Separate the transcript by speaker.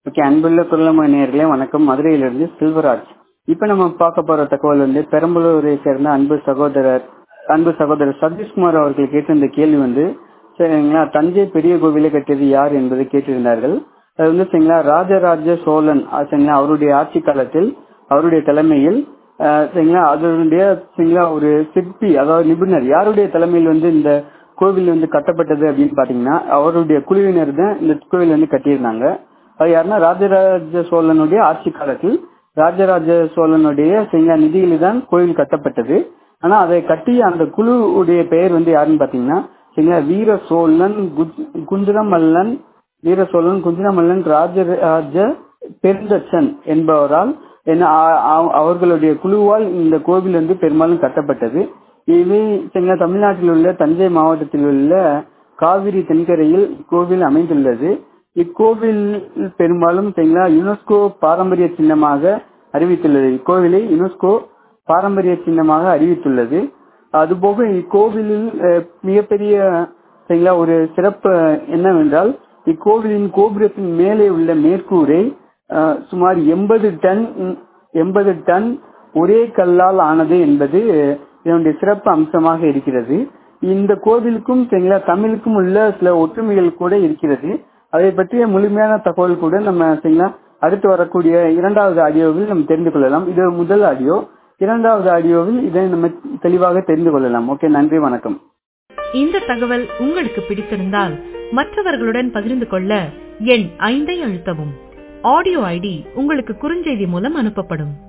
Speaker 1: okay அன்புள்ள குரலம நேயர்களே வணக்கம் மதுரையிலிருந்து செல்வராஜ் இப்போ நம்ம பார்க்க போற தகவல் வந்து பெரம்பலூரை சேர்ந்த அன்பு சகோதரர் அன்பு சகோதரர் சதீஷ்குமார் அவர்கள் கேட்டிருந்த கேள்வி வந்து சரிங்களா தஞ்சை பெரிய கோவிலை கட்டியது யார் என்பதை கேட்டிருந்தார்கள் அது வந்து சரிங்களா ராஜராஜ சோழன் அது சரிங்களா அவருடைய ஆட்சி காலத்தில் அவருடைய தலைமையில் அஹ், சரிங்களா அதனுடைய சரிங்களா ஒரு சிற்பி அதாவது நிபுணர் யாருடைய தலைமையில் வந்து இந்த கோவில் வந்து கட்டப்பட்டது அப்படின்னு பாத்தீங்கன்னா அவருடைய குழுவினர் தான் இந்த கோவில் வந்து கட்டியிருந்தாங்க அது யாருன்னா ராஜராஜ சோழனுடைய ஆட்சி காலத்தில் ராஜராஜ சோழனுடைய சரிங்களா நிதியில் தான் கோவில் கட்டப்பட்டது ஆனா அதை கட்டிய அந்த குழுவுடைய பெயர் வந்து யாருன்னு பாத்தீங்கன்னா சரிங்களா வீர சோழன் குஜ்- குஞ்சரமல்லன் வீர சோழன் குஞ்சரமல்லன் ராஜராஜ பெருந்தச்சன் என்பவரால் என்ன ஆ- ஆ- அவர்களுடைய குழுவால் இந்த கோவில் வந்து பெரும்பாலும் கட்டப்பட்டது இது சரிங்களா தமிழ்நாட்டில் உள்ள தஞ்சை மாவட்டத்தில் உள்ள காவிரி தென்கரையில் இக்கோவில் அமைந்துள்ளது இக்கோவில் பெரும்பாலும் சரிங்களா யுனெஸ்கோ பாரம்பரிய சின்னமாக அறிவித்துள்ளது இக்கோவிலை யுனெஸ்கோ பாரம்பரிய சின்னமாக அறிவித்துள்ளது அதுபோக இக்கோவிலில் அஹ், மிகப்பெரிய சரிங்களா ஒரு சிறப்பு என்னவென்றால் இக்கோவிலின் கோபுரத்தின் மேலே உள்ள மேற்கூரை அஹ், சுமார் எண்பது டன் எண்பது டன் ஒரே கல்லால் ஆனது என்பது இதனுடைய சிறப்பு அம்சமாக இருக்கிறது இந்த கோவிலுக்கும் சரிங்களா தமிழுக்கும் உள்ள சில ஒற்றுமைகள் கூட இருக்கிறது அதை பற்றிய முழுமையான தகவல் கூட நம்ம சரிங்களா அடுத்து வரக்கூடிய இரண்டாவது ஆடியோவில் நம்ம தெரிந்து கொள்ளலாம் இது முதல் ஆடியோ இரண்டாவது ஆடியோவில் இதை நம்ம தெளிவாக தெரிந்து கொள்ளலாம் ஓகே நன்றி வணக்கம்
Speaker 2: இந்த தகவல் உங்களுக்கு பிடித்திருந்தால் மற்றவர்களுடன் பகிர்ந்து கொள்ள எண் ஐந்தை அழுத்தவும் ஆடியோ ஐடி உங்களுக்கு குறுஞ்செய்தி மூலம் அனுப்பப்படும்